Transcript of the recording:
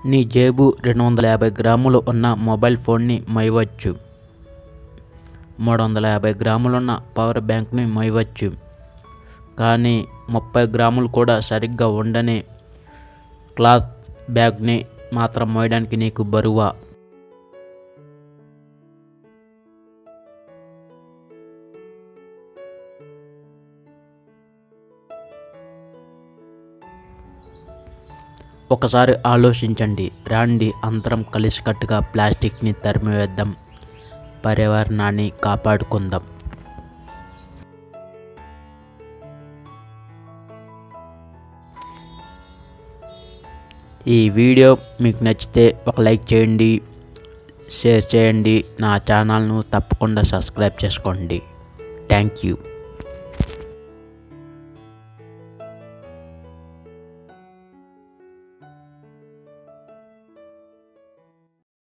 నీ జేబు రెండు వందల యాభై గ్రాములు ఉన్న మొబైల్ ఫోన్ని మోయవచ్చు మూడు వందల యాభై గ్రాములున్న పవర్ బ్యాంక్ని మోయవచ్చు కానీ ముప్పై గ్రాములు కూడా సరిగ్గా ఉండని క్లాత్ బ్యాగ్ని మాత్రం మోయడానికి నీకు బరువా ఒకసారి ఆలోచించండి రాండి అందరం కలిసికట్టుగా ప్లాస్టిక్ని తరిమివేద్దాం పర్యావరణాన్ని కాపాడుకుందాం ఈ వీడియో మీకు నచ్చితే ఒక లైక్ చేయండి షేర్ చేయండి నా ఛానల్ను తప్పకుండా సబ్స్క్రైబ్ చేసుకోండి థ్యాంక్ యూ